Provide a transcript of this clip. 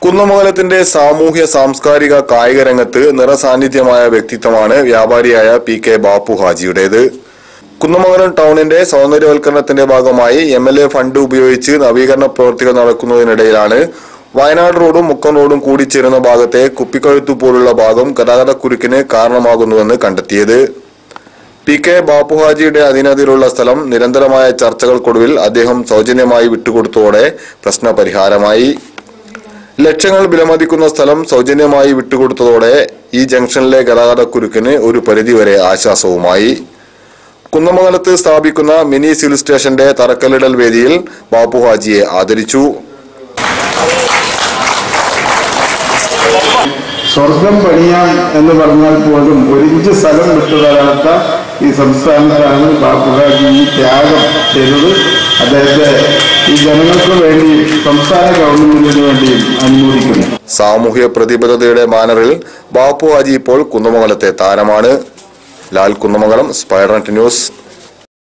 കുന്നമംഗലത്തിന്റെ സാമൂഹ്യ സാംസ്കാരിക കായിക രംഗത്ത് നിറസാന്നിധ്യമായ വ്യക്തിത്വമാണ് വ്യാപാരിയായ പി കെ ബാപ്പു ഹാജിയുടേത് കുന്നമംഗലം ടൗണിന്റെ സൗന്ദര്യവൽക്കരണത്തിന്റെ ഭാഗമായി എം എൽ എ ഫണ്ട് ഉപയോഗിച്ച് നവീകരണ പ്രവൃത്തികൾ നടക്കുന്നതിനിടയിലാണ് വയനാട് റോഡും മുക്കം റോഡും കൂടിച്ചേരുന്ന ഭാഗത്തെ കുപ്പിക്കഴുത്തു പോലുള്ള ഭാഗം ഗതാഗതക്കുരുക്കിന് കാരണമാകുന്നുവെന്ന് കണ്ടെത്തിയത് പി കെ ബാപ്പുഹാജിയുടെ അധീനതയിലുള്ള സ്ഥലം നിരന്തരമായ ചർച്ചകൾക്കൊടുവിൽ അദ്ദേഹം സൗജന്യമായി വിട്ടുകൊടുത്തതോടെ പ്രശ്ന പരിഹാരമായി ലക്ഷങ്ങൾ വിലമതിക്കുന്ന സ്ഥലം സൗജന്യമായി വിട്ടുകൊടുത്തതോടെ ഈ ജംഗ്ഷനിലെ ഗതാഗതക്കുരുക്കിന് ഒരു പരിധിവരെ ആശ്വാസവുമായി കുന്നമംഗലത്ത് സ്ഥാപിക്കുന്ന മിനി സിവിൽ സ്റ്റേഷന്റെ തറക്കല്ലിടൽ വേദിയിൽ ബാപ്പുഹാജിയെ ആദരിച്ചു സ്വർഗം പണിയാം എന്ന് പറഞ്ഞാൽ പോലും ഒരിഞ്ച് സ്ഥലം വിട്ടു തരാത്ത ഈ സംസ്ഥാനത്താണ് ബാപ്പുഹാജി ഈ ത്യാഗം ചെയ്തത് അദ്ദേഹത്തെ ഈ ജനങ്ങൾക്ക് വേണ്ടി സംസ്ഥാന ഗവൺമെന്റിന് വേണ്ടിയും അനുമോദിക്കുന്നു സാമൂഹ്യ പ്രതിബദ്ധതയുടെ ബാനറിൽ ബാപ്പുഹാജി ഇപ്പോൾ കുന്നമംഗലത്തെ താരമാണ് ലാൽ കുന്നമംഗലം സ്പൈഡർനെറ്റ് ന്യൂസ്